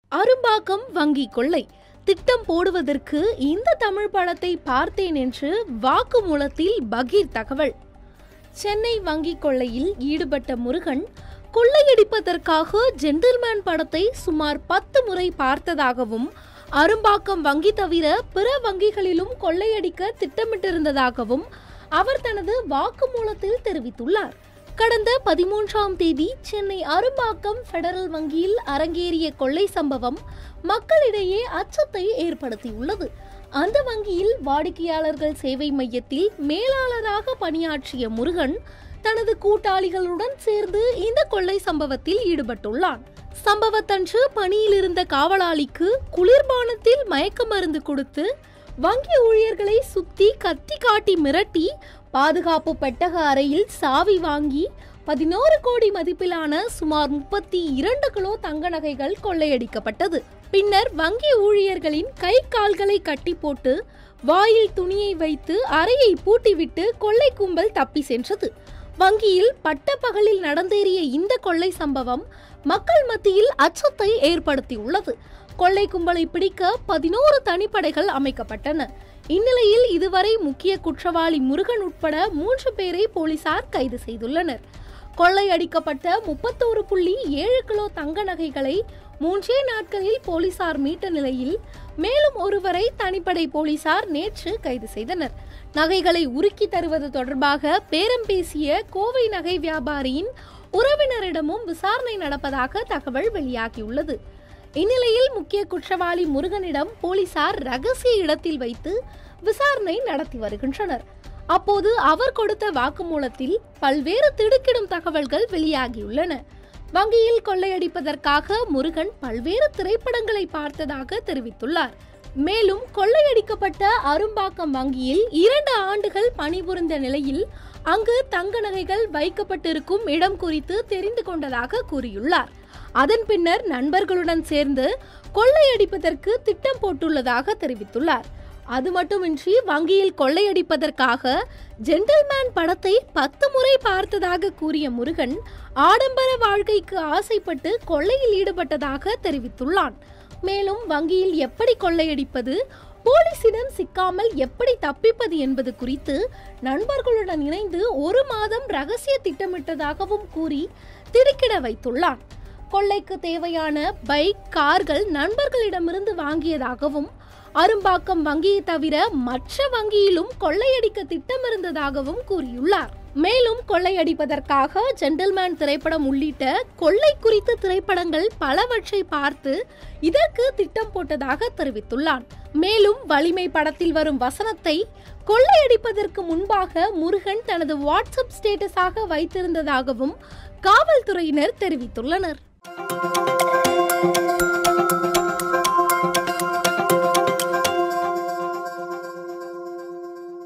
அரும்பாக்கம் வங்கி கொள்ளை திட்டம் போடுவதற்கு இந்த தமிழ் படத்தை பார்த்தேன் என்று வாக்குமூலத்தில் பகீர் தகவல் சென்னை வங்கி கொள்ளையில் ஈடுபட்ட முருகன் கொள்ளையடிப்பதற்காக ஜென்டில்மேன் படத்தை சுமார் பத்து முறை பார்த்ததாகவும் அரும்பாக்கம் வங்கி தவிர பிற வங்கிகளிலும் கொள்ளையடிக்க திட்டமிட்டிருந்ததாகவும் அவர் தனது வாக்குமூலத்தில் தெரிவித்துள்ளார் கடந்த பதிமூன்றாம் தேதி சென்னை அரும்பாக்கம் பெடரல் வங்கியில் அரங்கேறிய கொள்ளை சம்பவம் மக்களிடையே அச்சத்தை ஏற்படுத்தியுள்ளது அந்த வங்கியில் வாடிக்கையாளர்கள் சேவை மையத்தில் மேலாளராக பணியாற்றிய முருகன் தனது கூட்டாளிகளுடன் சேர்ந்து இந்த கொள்ளை சம்பவத்தில் ஈடுபட்டுள்ளான் சம்பவத்தன்று பணியில் இருந்த காவலாளிக்கு குளிர்பானத்தில் மயக்க மருந்து கொடுத்து வங்கி ஊழியர்களை சுத்தி கத்தி காட்டி மிரட்டி பாதுகாப்பு பெட்டக அறையில் சாவி வாங்கி பதினோரு கோடி மதிப்பிலான சுமார் முப்பத்தி இரண்டு கிலோ தங்க நகைகள் கொள்ளையடிக்கப்பட்டது பின்னர் வங்கி ஊழியர்களின் கை கால்களை கட்டி போட்டு வாயில் துணியை வைத்து அறையை பூட்டிவிட்டு கொள்ளை கும்பல் தப்பி சென்றது வங்கியில் பட்டப்பகலில் நடந்தேறிய இந்த கொள்ளை சம்பவம் மக்கள் மத்தியில் அச்சத்தை ஏற்படுத்தியுள்ளது கொள்ளை கும்பலை பிடிக்க பதினோரு தனிப்படைகள் அமைக்கப்பட்டன இந்நிலையில் இதுவரை முக்கிய குற்றவாளி முருகன் உட்பட மூன்று பேரை போலீசார் கைது செய்துள்ளனர் கொள்ளையடிக்கப்பட்ட முப்பத்தோரு புள்ளி ஏழு கிலோ தங்க நகைகளை மூன்றே நாட்களில் போலீசார் மீட்ட நிலையில் மேலும் ஒருவரை தனிப்படை போலீசார் நேற்று கைது செய்தனர் நகைகளை உருக்கி தருவது தொடர்பாக பேரம் பேசிய கோவை நகை வியாபாரியின் உறவினரிடமும் விசாரணை நடப்பதாக தகவல் வெளியாகியுள்ளது இந்நிலையில் முக்கிய குற்றவாளி முருகனிடம் போலீசார் ரகசிய இடத்தில் வைத்து விசாரணை நடத்தி வருகின்றனர் அப்போது அவர் கொடுத்த வாக்குமூலத்தில் பல்வேறு திடுக்கிடும் தகவல்கள் வெளியாகியுள்ளன வங்கியில் கொள்ளையடிப்பதற்காக முருகன் பல்வேறு திரைப்படங்களை பார்த்ததாக தெரிவித்துள்ளார் மேலும் கொள்ளையடிக்கப்பட்ட அரும்பாக்கம் வங்கியில் இரண்டு ஆண்டுகள் பணிபுரிந்த நிலையில் அங்கு தங்க நகைகள் வைக்கப்பட்டிருக்கும் இடம் குறித்து தெரிந்து கொண்டதாக கூறியுள்ளார் அதன் பின்னர் நண்பர்களுடன் சேர்ந்து கொள்ளையடிப்பதற்கு திட்டம் போட்டுள்ளதாக தெரிவித்துள்ளார் அது மட்டுமின்றி வங்கியில் கொள்ளையடிப்பதற்காக ஜென்டில்மேன் படத்தை பத்து முறை பார்த்ததாக கூறிய முருகன் ஆடம்பர வாழ்க்கைக்கு ஆசைப்பட்டு கொள்ளையில் ஈடுபட்டதாக தெரிவித்துள்ளான் மேலும் வங்கியில் எப்படி கொள்ளையடிப்பது போலீசிடம் சிக்காமல் எப்படி தப்பிப்பது என்பது குறித்து நண்பர்களுடன் இணைந்து ஒரு மாதம் ரகசிய திட்டமிட்டதாகவும் கூறி திடுக்கிட வைத்துள்ளான் கொள்ளைக்கு தேவையான பைக் கார்கள் நண்பர்களிடமிருந்து வாங்கியதாகவும் அரும்பாக்கம் வங்கியை தவிர மற்ற வங்கியிலும் கொள்ளையடிக்க திட்டமிருந்ததாகவும் கூறியுள்ளார் மேலும் கொள்ளையடிப்பதற்காக ஜென்டில்மேன் திரைப்படம் உள்ளிட்ட கொள்ளை குறித்த திரைப்படங்கள் பலவற்றை பார்த்து இதற்கு திட்டம் போட்டதாக தெரிவித்துள்ளான் மேலும் வலிமை படத்தில் வரும் வசனத்தை கொள்ளையடிப்பதற்கு முன்பாக முருகன் தனது வாட்ஸ்அப் ஸ்டேட்டஸாக வைத்திருந்ததாகவும் காவல்துறையினர் தெரிவித்துள்ளனர்